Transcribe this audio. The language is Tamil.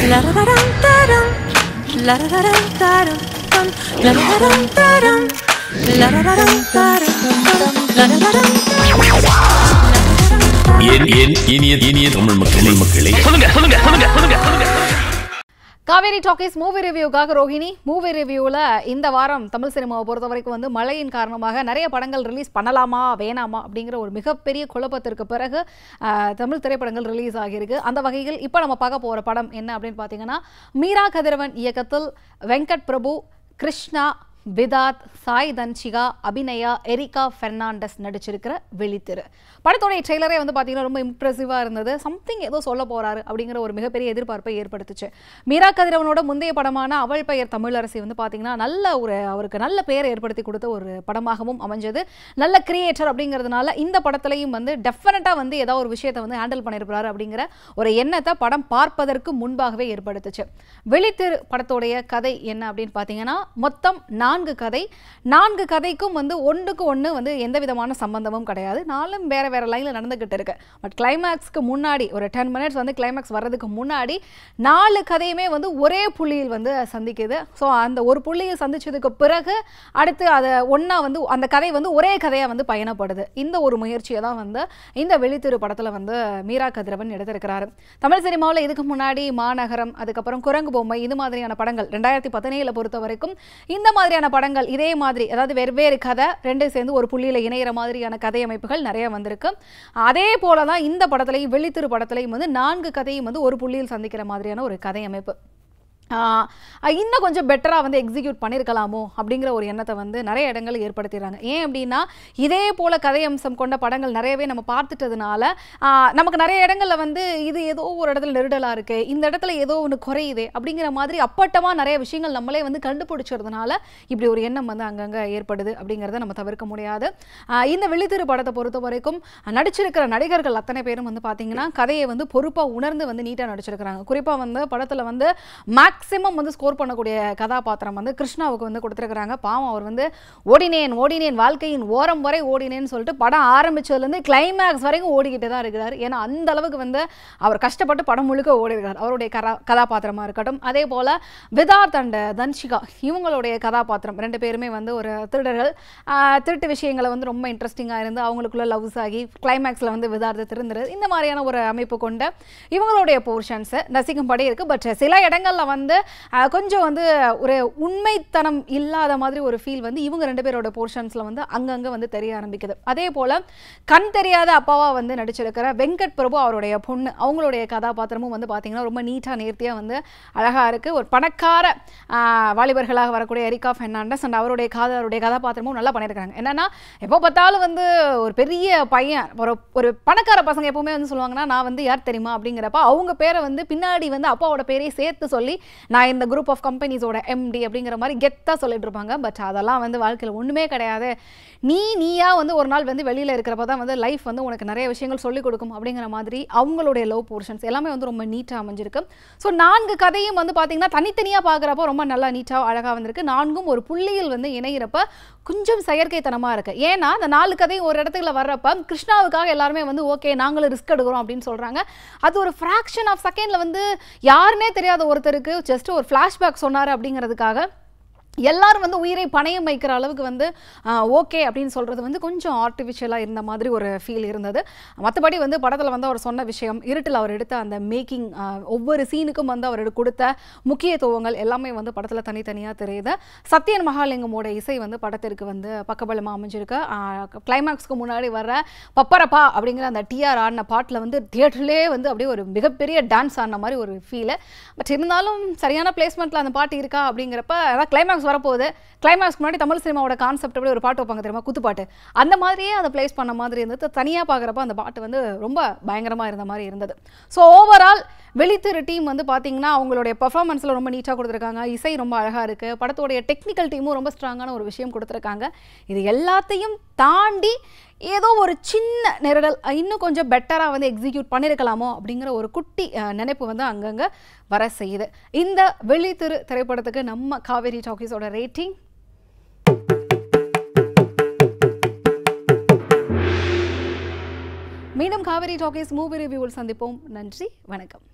La-da-da-dum-da-dum. La-da-da-dum-da-dum. Dum. La-da-da-dum-da-dum. La-da-da-dum-da-dum. La-da-da-dum. என் என் இனிய இனிய தமிழ் மக்களே மக்களே சொல்லுங்க சொல்லுங்க சொல்லுங்க சொல்லுங்க சொல்லுங்க காவேரி டாக்கீஸ் மூவி ரிவ்யூக்காக ரோஹிணி மூவி ரிவ்யூவில் இந்த வாரம் தமிழ் சினிமாவை பொறுத்த வரைக்கும் வந்து மழையின் காரணமாக நிறைய படங்கள் ரிலீஸ் பண்ணலாமா வேணாமா அப்படிங்கிற ஒரு மிகப்பெரிய குழப்பத்திற்கு பிறகு ஆஹ், தமிழ் திரைப்படங்கள் ரிலீஸ் ஆகியிருக்கு அந்த வகையில் இப்போ நம்ம பார்க்க போகிற படம் என்ன அப்படின்னு பார்த்தீங்கன்னா மீரா கதிரவன் இயக்கத்தில் வெங்கட் பிரபு கிருஷ்ணா விதாத் சாய் தன்ஷிகா அபிநயா எரிகா பெர்னாண்டஸ் நடிச்சிருக்கிற வெளித்திரு படத்தோடைய ட்ரெய்லரே வந்து பார்த்தீங்கன்னா ரொம்ப இம்ப்ரெசிவாக இருந்தது சம்திங் ஏதோ சொல்ல போறாரு அப்படிங்கிற ஒரு மிகப்பெரிய எதிர்பார்ப்பை ஏற்படுத்துச்சு மீரா கதிரவனோட முந்தைய படமான அவள் பெயர் தமிழரசி வந்து பார்த்தீங்கன்னா நல்ல ஒரு அவருக்கு நல்ல பெயர் ஏற்படுத்தி கொடுத்த ஒரு படமாகவும் அமைஞ்சது நல்ல கிரியேட்டர் அப்படிங்கிறதுனால இந்த படத்துலையும் வந்து டெஃபினட்டாக வந்து ஏதோ ஒரு விஷயத்தை வந்து ஹேண்டில் பண்ணியிருப்பாரு அப்படிங்கிற ஒரு எண்ணத்தை படம் பார்ப்பதற்கு முன்பாகவே ஏற்படுத்துச்சு வெளித்திரு படத்தோடைய கதை என்ன அப்படின்னு பார்த்தீங்கன்னா மொத்தம் நான்கு கதை நான்கு கதைக்கும் வந்து ஒன்றுக்கு ஒன்று வந்து எந்த விதமான சம்பந்தமும் கிடையாது நாலும் வேற வேற லைனில் நடந்துகிட்டு இருக்கு பட் கிளைமேக்ஸ்க்கு முன்னாடி ஒரு டென் மினிட்ஸ் வந்து கிளைமேக்ஸ் வர்றதுக்கு முன்னாடி நாலு கதையுமே வந்து ஒரே புள்ளியில் வந்து சந்திக்குது ஸோ அந்த ஒரு புள்ளியில் சந்திச்சதுக்கு பிறகு அடுத்து அதை ஒன்றா வந்து அந்த கதை வந்து ஒரே கதையாக வந்து பயணப்படுது இந்த ஒரு முயற்சியை தான் வந்து இந்த வெளித்திரு படத்தில் வந்து மீரா கதிரவன் எடுத்திருக்கிறாரு தமிழ் சினிமாவில் இதுக்கு முன்னாடி மாநகரம் அதுக்கப்புறம் குரங்கு பொம்மை இது மாதிரியான படங்கள் ரெண்டாயிரத்தி பதினேழில் பொறுத்த வரைக்கும் இந்த மாதிரியான படங்கள் இதே மாதிரி அதாவது வெவ்வேறு கதை ரெண்டும் சேர்ந்து ஒரு புள்ளியில் இணையிற மாதிரியான கதை அமைப்புகள் நிறைய வந்திருக்கு அதே போல தான் இந்த படத்துலையும் வெளித்திரு படத்துலையும் வந்து நான்கு கதையும் வந்து ஒரு புள்ளியில் சந்திக்கிற மாதிரியான ஒரு கதை அமைப்பு ஆஹ் இன்னும் கொஞ்சம் பெட்டராக வந்து எக்ஸிக்யூட் பண்ணியிருக்கலாமோ அப்படிங்கிற ஒரு எண்ணத்தை வந்து நிறைய இடங்கள் ஏற்படுத்திடுறாங்க ஏன் அப்படின்னா இதே போல கதை அம்சம் கொண்ட படங்கள் நிறையவே நம்ம பார்த்துட்டதுனால ஆஹ் நமக்கு நிறைய இடங்கள்ல வந்து இது ஏதோ ஒரு இடத்துல நெருடலாக இருக்கு இந்த இடத்துல ஏதோ ஒன்று குறையுது அப்படிங்கிற மாதிரி அப்பட்டமாக நிறைய விஷயங்கள் நம்மளே வந்து கண்டுபிடிச்சதுனால இப்படி ஒரு எண்ணம் வந்து அங்கங்கே ஏற்படுது அப்படிங்கிறத நம்ம தவிர்க்க முடியாது ஆஹ் இந்த வெள்ளித்திரு படத்தை பொறுத்த வரைக்கும் நடிச்சிருக்கிற நடிகர்கள் அத்தனை பேரும் வந்து பார்த்தீங்கன்னா கதையை வந்து பொறுப்பாக உணர்ந்து வந்து நீட்டாக நடிச்சிருக்கிறாங்க குறிப்பாக வந்து படத்தில் வந்து மேக்ஸிமம் வந்து ஸ்கோர் பண்ணக்கூடிய கதாபாத்திரம் வந்து கிருஷ்ணாவுக்கு வந்து கொடுத்துருக்குறாங்க பாவம் அவர் வந்து ஓடினேன் ஓடினேன் வாழ்க்கையின் ஓரம் வரை ஓடினேன்னு சொல்லிட்டு படம் ஆரம்பிச்சதுலேருந்து கிளைமேக்ஸ் வரைக்கும் ஓடிக்கிட்டு தான் இருக்கிறார் ஏன்னா அந்த அளவுக்கு வந்து அவர் கஷ்டப்பட்டு படம் முழுக்க ஓடி இருக்கார் அவருடைய கரா கதாபாத்திரமாக இருக்கட்டும் அதே போல் விதார்த் அண்ட் தன்ஷிகா இவங்களுடைய கதாபாத்திரம் ரெண்டு பேருமே வந்து ஒரு திருடர்கள் ஆஹ் திருட்டு விஷயங்களை வந்து ரொம்ப இன்ட்ரெஸ்டிங்காக இருந்து அவங்களுக்குள்ள லவ்ஸ் ஆகி கிளைமேக்ஸில் வந்து விதார்த்த திருந்துறது இந்த மாதிரியான ஒரு அமைப்பு கொண்ட இவங்களுடைய போர்ஷன்ஸை ரசிக்கும்படி இருக்குது பட் சில இடங்களில் வந்து ஆஹ் கொஞ்சம் வந்து ஒரு உண்மைத்தனம் இல்லாத மாதிரி ஒரு ஃபீல் வந்து இவங்க ரெண்டு பேரோட போர்ஷன்ஸில் வந்து அங்கங்கே வந்து தெரிய ஆரம்பிக்குது அதே போல் கண் தெரியாத அப்பாவா வந்து நடிச்சிருக்கிற வெங்கட் பிரபு அவருடைய பொண்ணு அவங்களுடைய கதாபாத்திரமும் வந்து பார்த்தீங்கன்னா ரொம்ப நீட்டாக நேர்த்தியாக வந்து அழகாக இருக்குது ஒரு பணக்கார ஆஹ், வாலிபர்களாக வரக்கூடிய எரிகா ஃபெர்னாண்டஸ் அண்ட் அவருடைய காதலருடைய கதாபாத்திரமும் நல்லா பண்ணியிருக்காங்க என்னன்னா எப்போ பார்த்தாலும் வந்து ஒரு பெரிய பையன் ஒரு ஒரு பணக்கார பசங்க எப்பவுமே வந்து சொல்லுவாங்கன்னா நான் வந்து யார் தெரியுமா அப்படிங்கிறப்ப அவங்க பேரை வந்து பின்னாடி வந்து அப்பாவோட பேரையும் சேர்த்து சொல்லி நான் இந்த குரூப் ஆஃப் கம்பெனிஸோட எம்டி அப்படிங்கிற மாதிரி கெத்தாக சொல்லிட்டு இருப்பாங்க பட் அதெல்லாம் வந்து வாழ்க்கையில் ஒன்றுமே கிடையாது நீ நீயா வந்து ஒரு நாள் வந்து வெளியில் இருக்கிறப்ப தான் வந்து லைஃப் வந்து உனக்கு நிறைய விஷயங்கள் சொல்லிக் கொடுக்கும் அப்படிங்கிற மாதிரி அவங்களுடைய லவ் போர்ஷன்ஸ் எல்லாமே வந்து ரொம்ப நீட்டாக அமைஞ்சிருக்கு ஸோ நான்கு கதையும் வந்து பார்த்தீங்கன்னா தனித்தனியாக பார்க்குறப்போ ரொம்ப நல்லா நீட்டாக அழகாக வந்திருக்கு நான்கும் ஒரு புள்ளியில் வந்து இணையிறப்ப கொஞ்சம் செயற்கைத்தனமாக இருக்குது ஏன்னா அந்த நாலு கதையும் ஒரு இடத்துல வர்றப்ப கிருஷ்ணாவுக்காக எல்லாருமே வந்து ஓகே நாங்களும் ரிஸ்க் எடுக்கிறோம் அப்படின்னு சொல்கிறாங்க அது ஒரு ஃப்ராக்ஷன் ஆஃப் செகண்டில் வந்து யாருனே தெரியாத ஒருத்தருக்கு ஜஸ்ட் ஒரு ஃப்ளாஷ்பேக் சொன்னார் அப்படிங்கிறதுக்காக எல்லாரும் வந்து உயிரை பணயம் வைக்கிற அளவுக்கு வந்து ஓகே அப்படின்னு சொல்கிறது வந்து கொஞ்சம் ஆர்டிஃபிஷியலாக இருந்த மாதிரி ஒரு ஃபீல் இருந்தது மற்றபடி வந்து படத்தில் வந்து அவர் சொன்ன விஷயம் இருட்டில் அவர் எடுத்த அந்த மேக்கிங் ஒவ்வொரு சீனுக்கும் வந்து அவர் கொடுத்த முக்கியத்துவங்கள் எல்லாமே வந்து படத்தில் தனித்தனியாக தெரியுது சத்யன் மகாலிங்கமோட இசை வந்து படத்திற்கு வந்து பக்கபலமாக அமைஞ்சிருக்கு கிளைமேக்ஸ்க்கு முன்னாடி வர்ற பப்பரப்பா அப்படிங்கிற அந்த டிஆர் ஆடின பாட்டில் வந்து தியேட்டர்லேயே வந்து அப்படியே ஒரு மிகப்பெரிய டான்ஸ் ஆடின மாதிரி ஒரு ஃபீலு பட் இருந்தாலும் சரியான பிளேஸ்மெண்ட்டில் அந்த பாட்டு இருக்கா அப்படிங்கிறப்ப அதான் கிளைமேக்ஸ் வரப்போகுது கிளைமேக்ஸ் முன்னாடி தமிழ் சினிமாவோட கான்செப்ட் அப்படி ஒரு பாட்டு வைப்பாங்க தெரியுமா குத்துப்பாட்டு அந்த மாதிரியே அதை ப்ளேஸ் பண்ண மாதிரி இருந்தது தனியாக பார்க்குறப்ப அந்த பாட்டு வந்து ரொம்ப பயங்கரமாக இருந்த மாதிரி இருந்தது ஸோ ஓவரால் வெளித்திரு டீம் வந்து பார்த்தீங்கன்னா அவங்களுடைய பெர்ஃபார்மன்ஸில் ரொம்ப நீட்டாக கொடுத்துருக்காங்க இசை ரொம்ப அழகாக இருக்குது படத்தோடைய டெக்னிக்கல் டீமும் ரொம்ப ஸ்ட்ராங்கான ஒரு விஷயம் கொடுத்துருக்காங்க இது எல்லாத்தையும் தாண்டி ஏதோ ஒரு சின்ன நெருடல் அஹ், இன்னும் கொஞ்சம் பெட்டராக வந்து எக்ஸிக்யூட் பண்ணியிருக்கலாமோ அப்படிங்கிற ஒரு குட்டி அஹ், நினைப்பு வந்து அங்கங்கே வர செய்யுது இந்த வெளித்திரு திரைப்படத்துக்கு நம்ம காவேரி டாக்கீஸோட ரேட்டிங் மீண்டும் காவேரி டாக்கீஸ் மூவி ரிவ்யூவில் சந்திப்போம் நன்றி வணக்கம்